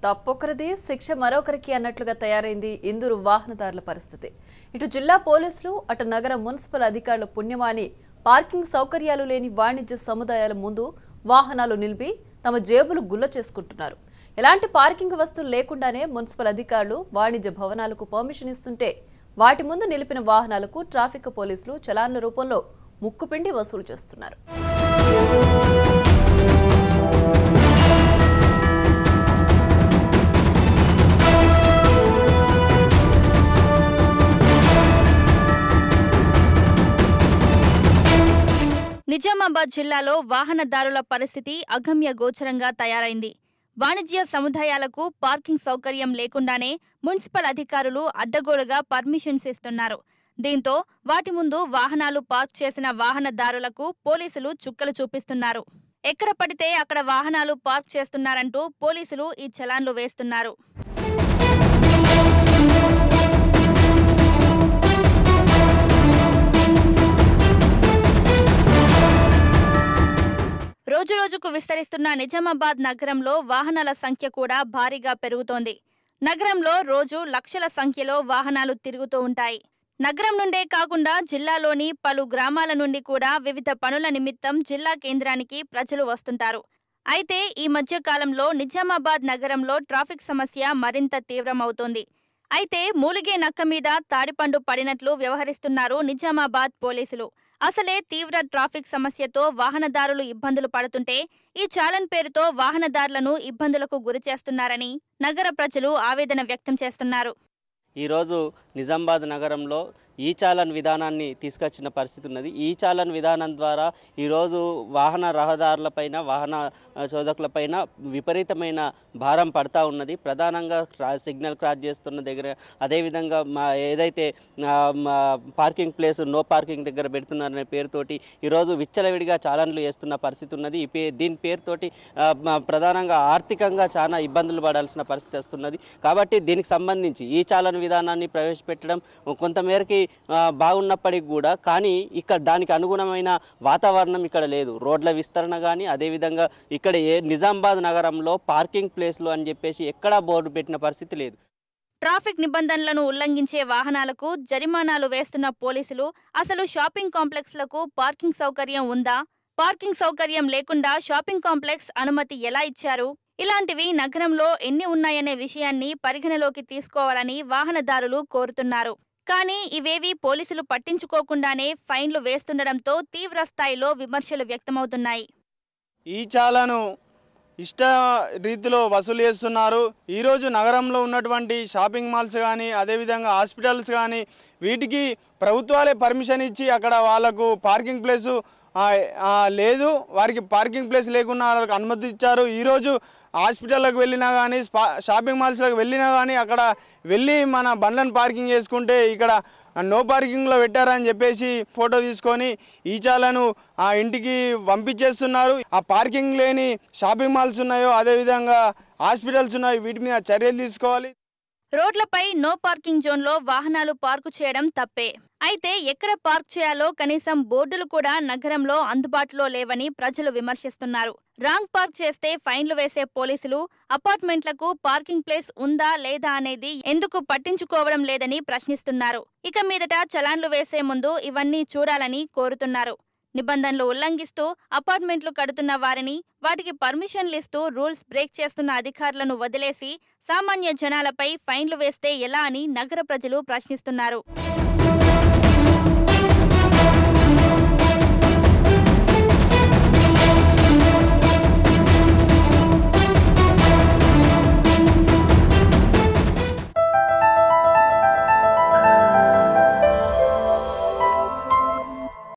తప్పొకరిది శిక్ష మరొకరికి అన్నట్లుగా తయారైంది ఇందూరు వాహనదారుల పరిస్థితి ఇటు జిల్లా పోలీసులు అటు నగర మున్సిపల్ అధికారుల పుణ్యమాని పార్కింగ్ సౌకర్యాలు లేని వాణిజ్య సముదాయాల ముందు వాహనాలు నిలిపి తమ జేబులు గుల్ల చేసుకుంటున్నారు ఎలాంటి పార్కింగ్ వస్తువులు లేకుండానే మున్సిపల్ అధికారులు వాణిజ్య భవనాలకు పర్మిషన్ ఇస్తుంటే వాటి ముందు నిలిపిన వాహనాలకు ట్రాఫిక్ పోలీసులు చలాన్ల రూపంలో ముక్కుపిండి వసూలు చేస్తున్నారు నిజామాబాద్ జిల్లాలో వాహనదారుల పరిస్థితి అగమ్య గోచరంగా తయారైంది వాణిజ్య సముదాయాలకు పార్కింగ్ సౌకర్యం లేకుండానే మున్సిపల్ అధికారులు అడ్డగోలుగా పర్మిషన్స్ ఇస్తున్నారు దీంతో వాటి ముందు వాహనాలు పార్క్ చేసిన వాహనదారులకు పోలీసులు చుక్కలు చూపిస్తున్నారు ఎక్కడ పడితే అక్కడ వాహనాలు పార్క్ చేస్తున్నారంటూ పోలీసులు ఈ చలాన్లు వేస్తున్నారు రోజురోజుకు విస్తరిస్తున్న నిజామాబాద్ నగరంలో వాహనాల సంఖ్య కూడా భారీగా పెరుగుతోంది నగరంలో రోజు లక్షల సంఖ్యలో వాహనాలు తిరుగుతూ ఉంటాయి నగరం నుండే కాకుండా జిల్లాలోని పలు గ్రామాల నుండి కూడా వివిధ పనుల నిమిత్తం జిల్లా కేంద్రానికి ప్రజలు వస్తుంటారు అయితే ఈ మధ్య కాలంలో నిజామాబాద్ నగరంలో ట్రాఫిక్ సమస్య మరింత తీవ్రమవుతోంది అయితే మూలిగే నక్క మీద తాడిపండు పడినట్లు వ్యవహరిస్తున్నారు నిజామాబాద్ పోలీసులు అసలే తీవ్ర ట్రాఫిక్ సమస్యతో వాహనదారులు ఇబ్బందులు పడుతుంటే ఈ చాలన్ పేరుతో వాహనదారులను ఇబ్బందులకు గురి చేస్తున్నారని నగర ప్రజలు ఆవేదన వ్యక్తం చేస్తున్నారు ఈరోజు నిజామాబాద్ నగరంలో ఈ చాలన్ విధానాన్ని తీసుకొచ్చిన పరిస్థితి ఉన్నది ఈ చాలన్ విధానం ద్వారా ఈరోజు వాహన రహదారులపైన వాహన ఆ, చోదకులపైన విపరీతమైన భారం పడతా ఉన్నది ప్రధానంగా క్రా- సిగ్నల్ క్రాస్ చేస్తున్న దగ్గర అదేవిధంగా మా ఏదైతే ఆ, మా పార్కింగ్ ప్లేస్ నో పార్కింగ్ దగ్గర పెడుతున్నారనే పేరుతోటి ఈరోజు విచ్చలవిడిగా చాలన్లు వేస్తున్న పరిస్థితి ఉన్నది ఈ పే దీని పేరుతోటి ఆ, మా ప్రధానంగా ఆర్థికంగా చాలా ఇబ్బందులు పడాల్సిన పరిస్థితి వస్తున్నది కాబట్టి దీనికి సంబంధించి ఈ చాలన విధానాన్ని ప్రవేశపెట్టడం కొంతమేరకి ఆ, బాగున్నప్పటికీ కూడా కానీ ఇక్కడ దానికి అనుగుణమైన వాతావరణం ఇక్కడ లేదు రోడ్ల విస్తరణ కానీ అదేవిధంగా ఇక్కడ ఏ నిజామాబాద్ నగరంలో పార్కింగ్ ప్లేస్లు అని చెప్పేసి ఎక్కడా బోర్డు పెట్టిన పరిస్థితి లేదు ట్రాఫిక్ నిబంధనలను ఉల్లంఘించే వాహనాలకు జరిమానాలు వేస్తున్న పోలీసులు అసలు షాపింగ్ కాంప్లెక్స్లకు పార్కింగ్ సౌకర్యం ఉందా పార్కింగ్ సౌకర్యం లేకుండా షాపింగ్ కాంప్లెక్స్ అనుమతి ఎలా ఇచ్చారు ఇలాంటివి నగరంలో ఎన్ని ఉన్నాయనే విషయాన్ని పరిగణలోకి తీసుకోవాలని వాహనదారులు కోరుతున్నారు కానీ ఇవేవి పోలీసులు పట్టించుకోకుండానే ఫైన్లు వేస్తుండటంతో తీవ్ర స్థాయిలో విమర్శలు వ్యక్తమవుతున్నాయి ఈ చాలను ఇష్ట రీతిలో వసూలు చేస్తున్నారు ఈరోజు నగరంలో ఉన్నటువంటి షాపింగ్ మాల్స్ కానీ అదేవిధంగా హాస్పిటల్స్ కానీ వీటికి ప్రభుత్వాలే పర్మిషన్ ఇచ్చి అక్కడ వాళ్ళకు పార్కింగ్ ప్లేసు ఆ, ఆ, లేదు వారికి పార్కింగ్ ప్లేస్ లేకుండా వాళ్ళకి అనుమతి ఇచ్చారు ఈరోజు హాస్పిటల్లకు వెళ్ళినా కానీ స్పా షాపింగ్ మాల్స్లకు వెళ్ళినా కానీ అక్కడ వెళ్ళి మన బండ్లను పార్కింగ్ చేసుకుంటే ఇక్కడ నో పార్కింగ్లో పెట్టారని చెప్పేసి ఫోటో తీసుకొని ఈ చాలను ఆ ఇంటికి పంపించేస్తున్నారు ఆ పార్కింగ్ లేని షాపింగ్ మాల్స్ ఉన్నాయో అదేవిధంగా హాస్పిటల్స్ ఉన్నాయో వీటి మీద చర్యలు తీసుకోవాలి రోడ్లపై నో పార్కింగ్ జోన్లో వాహనాలు పార్కు చేయడం తప్పే అయితే ఎక్కడ పార్క్ చేయాలో కనీసం బోర్డులు కూడా నగరంలో అందుబాటులో లేవని ప్రజలు విమర్శిస్తున్నారు రాంగ్ పార్క్ చేస్తే ఫైన్లు వేసే పోలీసులు అపార్ట్మెంట్లకు పార్కింగ్ ప్లేస్ ఉందా లేదా అనేది ఎందుకు పట్టించుకోవడం లేదని ప్రశ్నిస్తున్నారు ఇక మీదట చలాన్లు వేసే ముందు ఇవన్నీ చూడాలని కోరుతున్నారు నిబంధనలు ఉల్లంఘిస్తూ అపార్ట్మెంట్లు కడుతున్న వారిని వాటికి పర్మిషన్లు ఇస్తూ రూల్స్ బ్రేక్ చేస్తున్న అధికారులను వదిలేసి సామాన్య జనాలపై ఫైన్లు వేస్తే ఎలా అని నగర ప్రజలు ప్రశ్నిస్తున్నారు